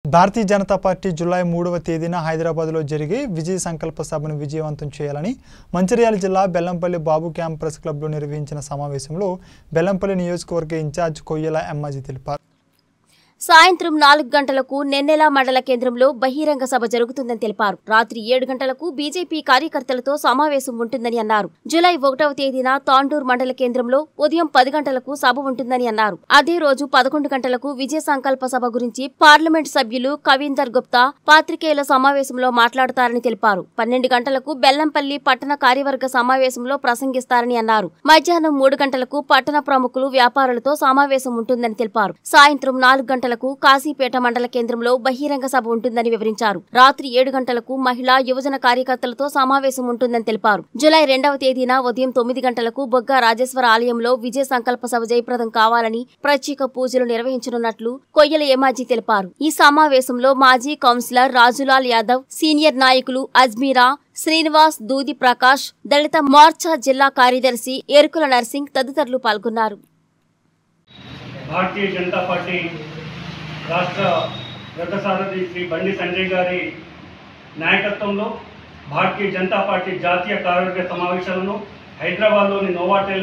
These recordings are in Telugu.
భారతీయ జనతా పార్టీ జులై మూడవ తేదీన హైదరాబాద్లో జరిగే విజయ సంకల్ప సభను విజయవంతం చేయాలని మంచిర్యాల జిల్లా బెల్లంపల్లి బాబు క్యాంప్ ప్రెస్ క్లబ్లో నిర్వహించిన సమావేశంలో బెల్లంపల్లి నియోజకవర్గ ఇన్ఛార్జ్ కొయ్యల ఎమ్మాజీ తెలిపారు సాయంత్రం నాలుగు గంటలకు నెన్నెల మండల కేంద్రంలో బహిరంగ సభ జరుగుతుందని తెలిపారు రాత్రి ఏడు గంటలకు బీజేపీ కార్యకర్తలతో సమావేశం ఉంటుందని అన్నారు జులై ఒకటవ తేదీన తాండూర్ మండల కేంద్రంలో ఉదయం పది గంటలకు సభ ఉంటుందని అన్నారు అదే రోజు పదకొండు గంటలకు విజయ సంకల్ప సభ గురించి పార్లమెంట్ సభ్యులు కవీందర్ గుప్తా పాత్రికేయుల సమావేశంలో మాట్లాడతారని తెలిపారు పన్నెండు గంటలకు బెల్లంపల్లి పట్టణ కార్యవర్గ సమావేశంలో ప్రసంగిస్తారని అన్నారు మధ్యాహ్నం మూడు గంటలకు పట్టణ ప్రముఖులు వ్యాపారులతో సమావేశం ఉంటుందని తెలిపారు సాయంత్రం నాలుగు గంటలకు కాశీపేట మండల కేంద్రంలో బహిరంగ సభ ఉంటుందని వివరించారు రాత్రి ఏడు గంటలకు మహిళా యువజన కార్యకర్తలతో సమావేశం ఉంటుందని తెలిపారు జులై రెండవ తేదీన ఉదయం తొమ్మిది గంటలకు బొగ్గ రాజేశ్వర ఆలయంలో విజయ సంకల్ప సభ జయప్రదం కావాలని ప్రత్యేక పూజలు నిర్వహించనున్నట్లు కొయ్యల ఏమాజీ తెలిపారు ఈ సమావేశంలో మాజీ కౌన్సిలర్ రాజులాల్ యాదవ్ సీనియర్ నాయకులు అజ్మీరా శ్రీనివాస్ దూది ప్రకాష్ దళిత మోర్చా జిల్లా కార్యదర్శి ఎరుకుల నర్సింగ్ తదితరులు పాల్గొన్నారు భారతీయ జనతా పార్టీ రాష్ట్ర రథసారథి శ్రీ బండి సంజయ్ గారి నాయకత్వంలో భారతీయ జనతా పార్టీ జాతీయ కార్యవర్గ సమావేశాలను హైదరాబాద్లోని నోవాటెల్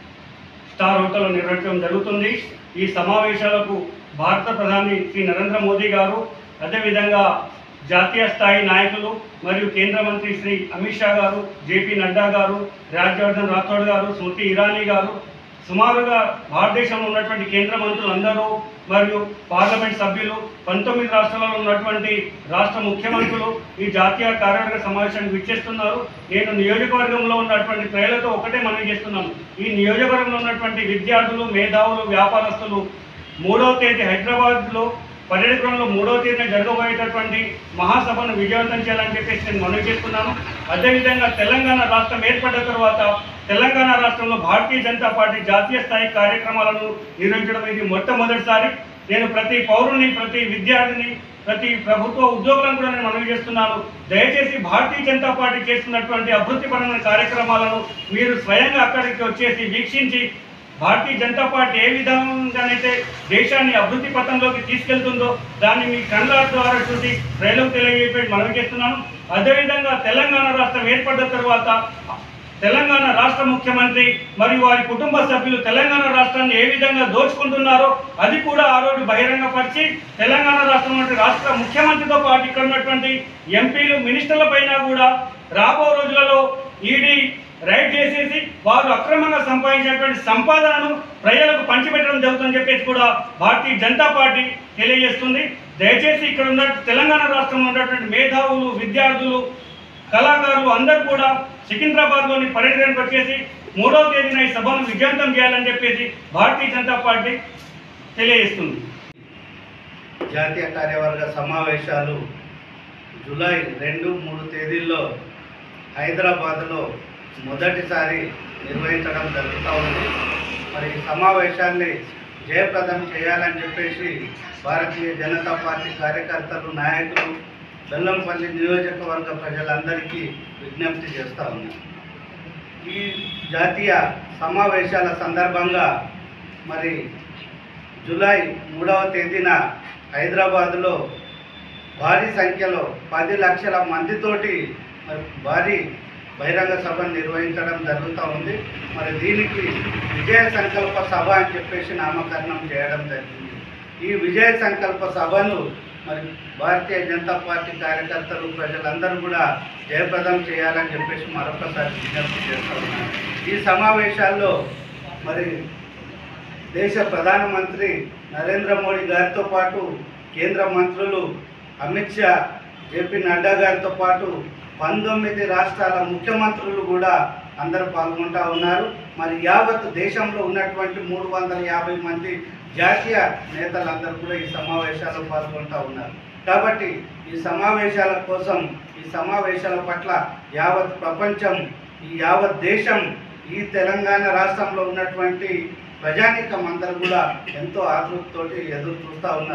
స్టార్ హోటల్లో నిర్వహించడం జరుగుతుంది ఈ సమావేశాలకు భారత ప్రధాని శ్రీ నరేంద్ర మోదీ గారు అదేవిధంగా జాతీయ స్థాయి నాయకులు మరియు కేంద్ర మంత్రి శ్రీ అమిత్ షా గారు జేపీ నడ్డా గారు రాజ్యవర్ధన్ రాథోడ్ గారు స్మృతి ఇరానీ గారు సుమారుగా భారతదేశంలో ఉన్నటువంటి కేంద్ర మంత్రులు అందరూ మరియు పార్లమెంట్ సభ్యులు పంతొమ్మిది రాష్ట్రాలలో ఉన్నటువంటి రాష్ట్ర ముఖ్యమంత్రులు ఈ జాతీయ కార్యవర్గ సమావేశానికి విచ్చేస్తున్నారు నేను నియోజకవర్గంలో ఉన్నటువంటి ప్రజలతో ఒకటే మనవి చేస్తున్నాను ఈ నియోజకవర్గంలో ఉన్నటువంటి విద్యార్థులు మేధావులు వ్యాపారస్తులు మూడవ తేదీ హైదరాబాద్లో పర్యటనలో మూడవ తేదీన జరగబోయేటటువంటి మహాసభను విజయవంతం చేయాలని చెప్పేసి నేను మనవి చేస్తున్నాను అదేవిధంగా తెలంగాణ రాష్ట్రం ఏర్పడ్డ తర్వాత తెలంగాణ రాష్ట్రంలో భారతీయ జనతా పార్టీ జాతీయ స్థాయి కార్యక్రమాలను నిర్వహించడం ఇది మొట్టమొదటిసారి నేను ప్రతి పౌరుని ప్రతి విద్యార్థిని ప్రతి ప్రభుత్వ ఉద్యోగులను కూడా నేను మనవి చేస్తున్నాను దయచేసి భారతీయ జనతా పార్టీ చేస్తున్నటువంటి అభివృద్ధిపరమైన కార్యక్రమాలను మీరు స్వయంగా అక్కడికి వచ్చేసి వీక్షించి భారతీయ జనతా పార్టీ ఏ విధంగానైతే దేశాన్ని అభివృద్ధి పథంలోకి తీసుకెళ్తుందో దాన్ని మీ కళ్ళ ద్వారా చూసి ప్రజలకు తెలియజేపి మనవి చేస్తున్నాను అదేవిధంగా తెలంగాణ రాష్ట్రం ఏర్పడ్డ తర్వాత తెలంగాణ రాష్ట్ర ముఖ్యమంత్రి మరియు వారి కుటుంబ సభ్యులు తెలంగాణ రాష్ట్రాన్ని ఏ విధంగా దోచుకుంటున్నారో అది కూడా ఆ రోజు బహిరంగపరిచి తెలంగాణ రాష్ట్రం రాష్ట్ర ముఖ్యమంత్రితో పాటు ఇక్కడ ఉన్నటువంటి ఎంపీలు మినిస్టర్ల పైన కూడా రాబో రోజులలో ఈడీ రైడ్ చేసేసి వారు అక్రమంగా సంపాదించినటువంటి సంపాదనను ప్రజలకు పంచిపెట్టడం జరుగుతుందని చెప్పేసి కూడా భారతీయ జనతా పార్టీ తెలియజేస్తుంది దయచేసి ఇక్కడ ఉన్న తెలంగాణ రాష్ట్రంలో ఉన్నటువంటి మేధావులు విద్యార్థులు కళాకారులు అందరూ కూడా సికింద్రాబాద్లోని పర్యటనకు వచ్చేసి మూడవ తేదీన ఈ సభను విజయవంతం చేయాలని చెప్పేసి భారతీయ జనతా పార్టీ తెలియజేస్తుంది జాతీయ కార్యవర్గ సమావేశాలు జూలై రెండు మూడు తేదీల్లో హైదరాబాద్లో మొదటిసారి నిర్వహించడం జరుగుతూ ఉంది మరి ఈ సమావేశాన్ని జయప్రదం చేయాలని చెప్పేసి భారతీయ జనతా పార్టీ కార్యకర్తలు నాయకులు బెల్లంపల్లి నియోజకవర్గ ప్రజలందరికీ విజ్ఞప్తి చేస్తూ ఉన్నాను ఈ జాతీయ సమావేశాల సందర్భంగా మరి జూలై మూడవ తేదీన హైదరాబాద్లో భారీ సంఖ్యలో పది లక్షల మందితోటి మరి భారీ బహిరంగ సభను నిర్వహించడం జరుగుతూ ఉంది మరి దీనికి విజయ సంకల్ప సభ అని చెప్పేసి నామకరణం చేయడం జరిగింది ఈ విజయ సంకల్ప సభను మరి భారతీయ జనతా పార్టీ కార్యకర్తలు ప్రజలందరూ కూడా జయప్రదం చేయాలని చెప్పేసి మరొకసారి విజ్ఞప్తి చేస్తూ ఉన్నారు ఈ సమావేశాల్లో మరి దేశ ప్రధానమంత్రి నరేంద్ర మోడీ గారితో పాటు కేంద్ర మంత్రులు అమిత్ షా జేపీ నడ్డా గారితో పాటు పంతొమ్మిది రాష్ట్రాల ముఖ్యమంత్రులు కూడా అందరూ పాల్గొంటా ఉన్నారు మరి యావత్ దేశంలో ఉన్నటువంటి మూడు వందల యాభై మంది జాతీయ నేతలందరూ కూడా ఈ సమావేశాల్లో పాల్గొంటా ఉన్నారు కాబట్టి ఈ సమావేశాల కోసం ఈ సమావేశాల పట్ల యావత్ ప్రపంచం ఈ యావత్ దేశం ఈ తెలంగాణ రాష్ట్రంలో ఉన్నటువంటి ప్రజానీకం అందరూ కూడా ఎంతో ఆతృతతోటి ఎదురు చూస్తూ ఉన్నారు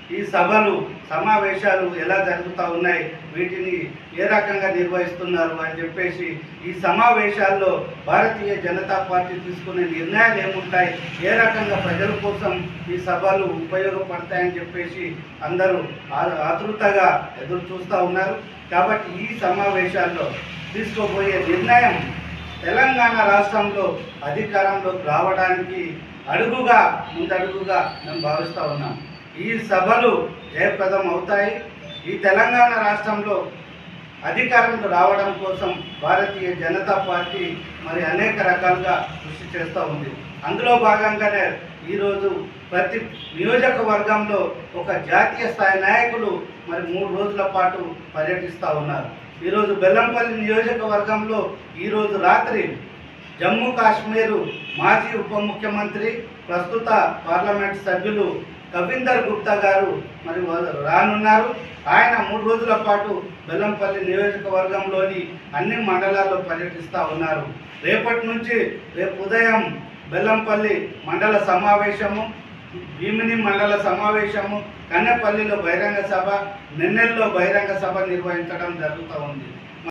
ఈ సభలు సమావేశాలు ఎలా జరుగుతూ ఉన్నాయి వీటిని ఏ రకంగా నిర్వహిస్తున్నారు అని చెప్పేసి ఈ సమావేశాల్లో భారతీయ జనతా పార్టీ తీసుకునే నిర్ణయాలు ఏముంటాయి ఏ రకంగా ప్రజల కోసం ఈ సభలు ఉపయోగపడతాయని చెప్పేసి అందరూ ఆ- ఆతృతగా ఎదురు చూస్తూ ఉన్నారు కాబట్టి ఈ సమావేశాల్లో తీసుకోబోయే నిర్ణయం తెలంగాణ రాష్ట్రంలో అధికారంలోకి రావడానికి అడుగుగా ముందడుగుగా మేము భావిస్తూ ఉన్నాం ఈ సభలు జయప్రదం అవుతాయి ఈ తెలంగాణ రాష్ట్రంలో అధికారంలో రావడం కోసం భారతీయ జనతా పార్టీ మరి అనేక రకాలుగా కృషి చేస్తూ ఉంది అందులో భాగంగానే ఈరోజు ప్రతి నియోజకవర్గంలో ఒక జాతీయ స్థాయి నాయకులు మరి మూడు రోజుల పాటు పర్యటిస్తూ ఉన్నారు ఈరోజు బెల్లంపల్లి నియోజకవర్గంలో ఈరోజు రాత్రి జమ్మూ కాశ్మీరు మాజీ ఉప ముఖ్యమంత్రి ప్రస్తుత పార్లమెంట్ సభ్యులు కవీందర్ గుప్తా గారు మరి వా- రానున్నారు ఆయన మూడు రోజుల పాటు బెల్లంపల్లి నియోజకవర్గంలోని అన్ని మండలాల్లో పర్యటిస్తూ ఉన్నారు రేపటి నుంచి రేపు ఉదయం బెల్లంపల్లి మండల సమావేశము భీమిని మండల సమావేశము కన్నెపల్లిలో బహిరంగ సభ నెన్నెల్లో బహిరంగ సభ నిర్వహించడం జరుగుతూ ఉంది